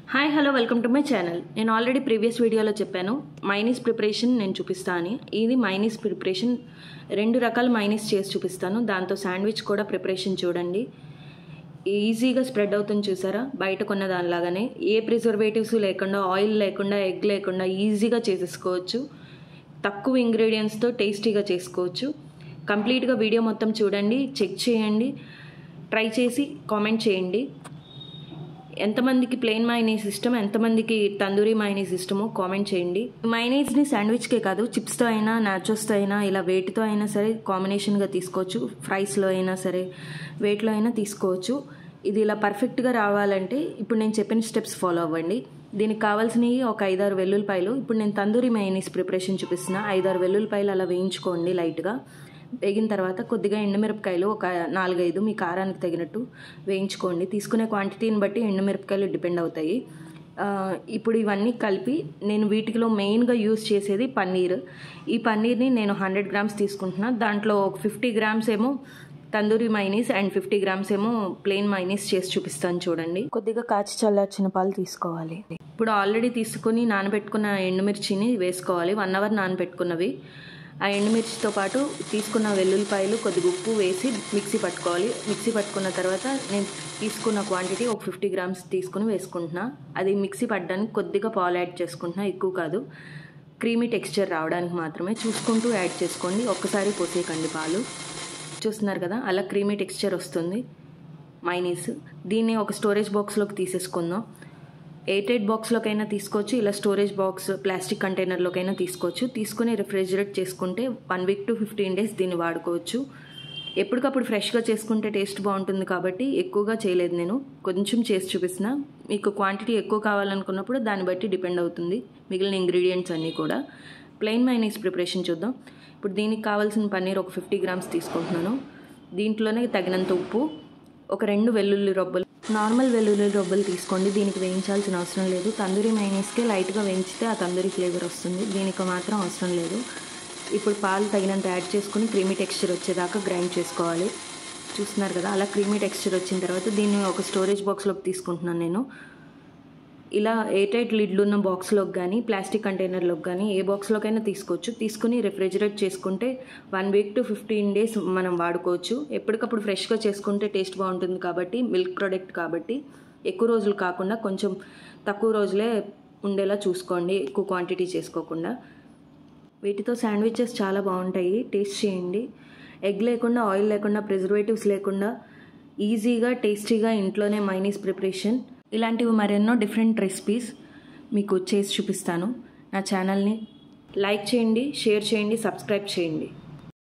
hi hello welcome to my channel నేను already previous వీడియోలో చెప్పాను మైనీస్ ప్రిపరేషన్ నేను చూపిస్తా అని ఇది మైనీస్ ప్రిపరేషన్ రెండు రకాల మైనీస్ చేసి చూపిస్తాను దాంతో శాండ్విచ్ కూడా ప్రిపరేషన్ చూడండి ఈజీగా స్ప్రెడ్ అవుతుంది చూసారా బయట కొన్న దానిలాగానే ఏ ప్రిజర్వేటివ్స్ లేకుండా ఆయిల్ లేకుండా ఎగ్ లేకుండా ఈజీగా చేసేసుకోవచ్చు తక్కువ ఇంగ్రీడియంట్స్తో టేస్టీగా చేసుకోవచ్చు కంప్లీట్గా వీడియో మొత్తం చూడండి చెక్ చేయండి ట్రై చేసి కామెంట్ చేయండి ఎంతమందికి ప్లెయిన్ మైనీస్ ఇష్టం ఎంతమందికి తందూరి మైనీస్ ఇష్టమో కామెంట్ చేయండి మైనీస్ని శాండ్విచ్కే కాదు చిప్స్తో అయినా నాచోస్తో అయినా ఇలా వేటితో అయినా సరే కాంబినేషన్గా తీసుకోవచ్చు ఫ్రైస్లో అయినా సరే వేటిలో అయినా తీసుకోవచ్చు ఇది ఇలా పర్ఫెక్ట్గా రావాలంటే ఇప్పుడు నేను చెప్పిన స్టెప్స్ ఫాలో అవ్వండి దీనికి కావాల్సినవి ఒక ఐదారు వెల్లుల్లిపాయలు ఇప్పుడు నేను తందూరి మైనీస్ ప్రిపరేషన్ చూపిస్తున్నా ఐదారు వెల్లుల్లిపాయలు అలా వేయించుకోండి లైట్గా వేగిన తర్వాత కొద్దిగా ఎండుమిరపకాయలు ఒక నాలుగైదు మీ కారానికి తగినట్టు వేయించుకోండి తీసుకునే క్వాంటిటీని బట్టి ఎండుమిరపకాయలు డిపెండ్ అవుతాయి ఇప్పుడు ఇవన్నీ కలిపి నేను వీటిలో మెయిన్గా యూస్ చేసేది పన్నీర్ ఈ పన్నీర్ని నేను హండ్రెడ్ గ్రామ్స్ తీసుకుంటున్నా దాంట్లో ఒక ఫిఫ్టీ గ్రామ్స్ ఏమో tandoori mayonnaise and fifty grams ఏమో ప్లెయిన్ మైనీస్ చేసి చూపిస్తాను చూడండి కొద్దిగా కాచి చల్లార్చిన పాలు తీసుకోవాలి ఇప్పుడు ఆల్రెడీ తీసుకుని నానబెట్టుకున్న ఎండుమిర్చిని వేసుకోవాలి వన్ అవర్ నానబెట్టుకున్నవి ఆ ఎండుమిర్చితో పాటు తీసుకున్న వెల్లుల్లిపాయలు కొద్దిగా ఉప్పు వేసి మిక్సీ పట్టుకోవాలి మిక్సీ పట్టుకున్న తర్వాత నేను తీసుకున్న క్వాంటిటీ ఒక ఫిఫ్టీ గ్రామ్స్ తీసుకుని వేసుకుంటున్నా అది మిక్సీ పట్టడానికి కొద్దిగా పాలు యాడ్ చేసుకుంటున్నా ఎక్కువ కాదు క్రీమీ టెక్స్చర్ రావడానికి మాత్రమే చూసుకుంటూ యాడ్ చేసుకోండి ఒక్కసారి పోసేయకండి పాలు చూస్తున్నారు కదా అలా క్రీమీ టెక్స్చర్ వస్తుంది మైనీస్ దీన్ని ఒక స్టోరేజ్ బాక్స్లోకి తీసేసుకుందాం ఎయిట్ ఎయిట్ బాక్స్లోకైనా తీసుకోవచ్చు ఇలా స్టోరేజ్ బాక్స్ ప్లాస్టిక్ కంటైనర్లోకైనా తీసుకోవచ్చు తీసుకుని రిఫ్రిజిరేట్ చేసుకుంటే one week to fifteen days దీన్ని వాడుకోవచ్చు ఎప్పటికప్పుడు ఫ్రెష్గా చేసుకుంటే టేస్ట్ బాగుంటుంది కాబట్టి ఎక్కువగా చేయలేదు నేను కొంచెం చేసి చూపిస్తున్నా మీకు క్వాంటిటీ ఎక్కువ కావాలనుకున్నప్పుడు దాన్ని బట్టి డిపెండ్ అవుతుంది మిగిలిన ఇంగ్రీడియంట్స్ అన్నీ కూడా ప్లెయిన్ మైనీస్ ప్రిపరేషన్ చూద్దాం ఇప్పుడు దీనికి కావాల్సిన పన్నీర్ ఒక ఫిఫ్టీ గ్రామ్స్ తీసుకుంటున్నాను దీంట్లోనే తగినంత ఉప్పు ఒక రెండు వెల్లుల్లి రొబ్బలు నార్మల్ వెల్లుల్లి రొబ్బలు తీసుకోండి దీనికి వేయించాల్సిన అవసరం లేదు తందూరి మైనీస్కే లైట్గా వేయించితే ఆ తందూరి ఫ్లేవర్ వస్తుంది దీనికి మాత్రం అవసరం లేదు ఇప్పుడు పాలు తగినంత యాడ్ చేసుకుని క్రీమీ టెక్స్చర్ వచ్చేదాకా గ్రైండ్ చేసుకోవాలి చూస్తున్నారు కదా అలా క్రీమీ టెక్స్చర్ వచ్చిన తర్వాత దీన్ని ఒక స్టోరేజ్ బాక్స్లోకి తీసుకుంటున్నాను నేను ఇలా ఎయిట్ ఎయిట్ లిడ్లు ఉన్న బాక్స్లోకి కానీ ప్లాస్టిక్ కంటైనర్లోకి కానీ ఏ బాక్స్లోకైనా తీసుకోవచ్చు తీసుకుని రిఫ్రిజిరేట్ చేసుకుంటే one week to fifteen days మనం వాడుకోవచ్చు ఎప్పటికప్పుడు ఫ్రెష్గా చేసుకుంటే టేస్ట్ బాగుంటుంది కాబట్టి మిల్క్ ప్రోడక్ట్ కాబట్టి ఎక్కువ రోజులు కాకుండా కొంచెం తక్కువ రోజులే ఉండేలా చూసుకోండి ఎక్కువ క్వాంటిటీ చేసుకోకుండా వీటితో శాండ్విచెస్ చాలా బాగుంటాయి టేస్ట్ చేయండి ఎగ్ లేకుండా ఆయిల్ లేకుండా ప్రిజర్వేటివ్స్ లేకుండా ఈజీగా టేస్టీగా ఇంట్లోనే మైనీస్ ప్రిపరేషన్ ఇలాంటివి మరెన్నో డిఫరెంట్ రెసిపీస్ మీకు చేసి చూపిస్తాను నా ఛానల్ని లైక్ చేయండి షేర్ చేయండి సబ్స్క్రైబ్ చేయండి